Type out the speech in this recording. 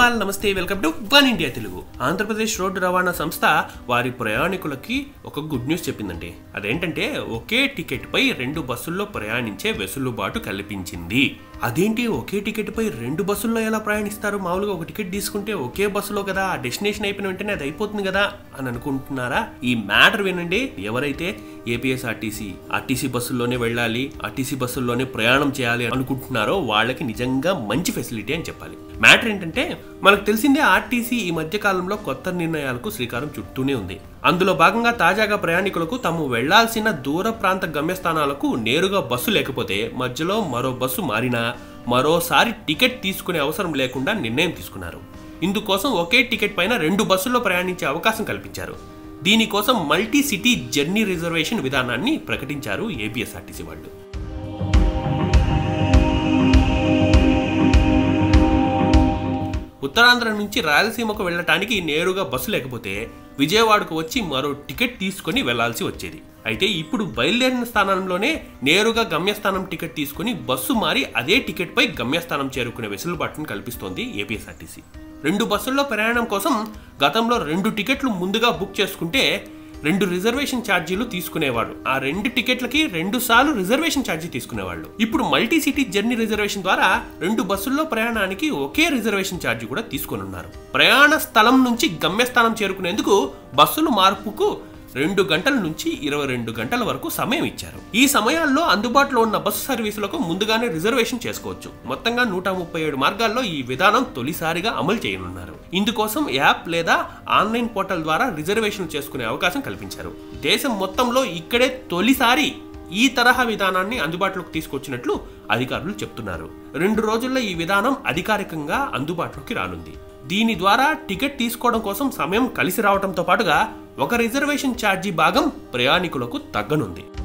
all నమస్తే welcome to one India Telugu Andhra Pradesh road రవాణా సంస్థ వారి ప్రయాణికులకి ఒక గుడ్ న్యూస్ చెప్పిందండి అదేంటంటే ఒకే టికెట్ పై రెండు బస్సుల్లో ప్రయాణించే వెసులుబాటు కల్పించింది అదేంటి ఒకే టికెట్ పై రెండు బస్సుల్లో ఎలా ప్రయాణిస్తారు మామూలుగా ఒక టికెట్ తీసుకుంటే ఒకే బస్సులో కదా ఆ డెస్టినేషన్ అయిపోయిన వెంటనే అది అయిపోతుంది కదా అని అనుకుంటున్నారా ఈ మ్యాటర్ వినండి ఎవరైతే ఏపీఎస్ఆర్టీసీ ఆర్టీసీ బస్సుల్లోనే వెళ్ళాలి ఆర్టీసీ బస్సుల్లోనే ప్రయాణం చేయాలి అనుకుంటున్నారో వాళ్ళకి నిజంగా మంచి ఫెసిలిటీ అని చెప్పాలి మ్యాటర్ ఏంటంటే మనకు తెలిసిందే ఆర్టీసీ ఈ మధ్య కాలంలో కొత్త నిర్ణయాలకు శ్రీకారం చుట్టూనే ఉంది అందులో భాగంగా తాజాగా ప్రయాణికులకు తాము వెళ్లాల్సిన దూర ప్రాంత గమ్యస్థానాలకు నేరుగా బస్సు లేకపోతే మధ్యలో మరో బస్సు మారినా మరోసారి టికెట్ తీసుకునే అవసరం లేకుండా నిర్ణయం తీసుకున్నారు ఇందుకోసం ఒకే టికెట్ పైన రెండు బస్సుల్లో ప్రయాణించే అవకాశం కల్పించారు దీనికోసం మల్టీ సిటీ జర్నీ రిజర్వేషన్ విధానాన్ని ప్రకటించారు ఏపీఎస్ఆర్టీసీ వాళ్ళు ఉత్తరాంధ్ర నుంచి రాయలసీమకు వెళ్ళటానికి నేరుగా బస్సు లేకపోతే విజయవాడకు వచ్చి మరో టికెట్ తీసుకొని వెళ్లాల్సి వచ్చేది అయితే ఇప్పుడు బయలుదేరిన స్థానంలోనే నేరుగా గమ్యస్థానం టికెట్ తీసుకుని బస్సు మారి అదే టికెట్ పై గమ్యస్థానం చేరుకునే వెసులుబాటును కల్పిస్తోంది ఏపీఎస్ఆర్టీసీ రెండు బస్సుల్లో ప్రయాణం కోసం గతంలో రెండు టికెట్లు ముందుగా బుక్ చేసుకుంటే రెండు రిజర్వేషన్ ఛార్జీలు తీసుకునేవాడు ఆ రెండు టికెట్లకి రెండు సార్లు రిజర్వేషన్ ఛార్జీ తీసుకునేవాళ్ళు ఇప్పుడు మల్టీ సిటీ జర్నీ రిజర్వేషన్ ద్వారా రెండు బస్సుల్లో ప్రయాణానికి ఒకే రిజర్వేషన్ ఛార్జీ కూడా తీసుకొనున్నారు ప్రయాణ స్థలం నుంచి గమ్యస్థానం చేరుకునేందుకు బస్సుల మార్పుకు రెండు గంటల నుంచి ఇరవై రెండు గంటల వరకు సమయం ఇచ్చారు ఈ సమయాల్లో అందుబాటులో ఉన్న బస్సు సర్వీసులకు ముందుగానే రిజర్వేషన్ చేసుకోవచ్చు మొత్తంగా నూట ముప్పై ఏడు మార్గాల్లో ఈ విధానం తొలిసారిగా అమలు చేయనున్నారు ఇందుకోసం యాప్ లేదా ఆన్లైన్ పోర్టల్ ద్వారా రిజర్వేషన్ చేసుకునే అవకాశం కల్పించారు దేశం మొత్తంలో ఇక్కడే తొలిసారి ఈ తరహా విధానాన్ని అందుబాటులోకి తీసుకొచ్చినట్లు అధికారులు చెప్తున్నారు రెండు రోజుల్లో ఈ విధానం అధికారికంగా అందుబాటులోకి రానుంది దీని ద్వారా టికెట్ తీసుకోవడం కోసం సమయం కలిసి రావడంతో పాటుగా ఒక రిజర్వేషన్ ఛార్జీ భాగం ప్రయాణికులకు తగ్గనుంది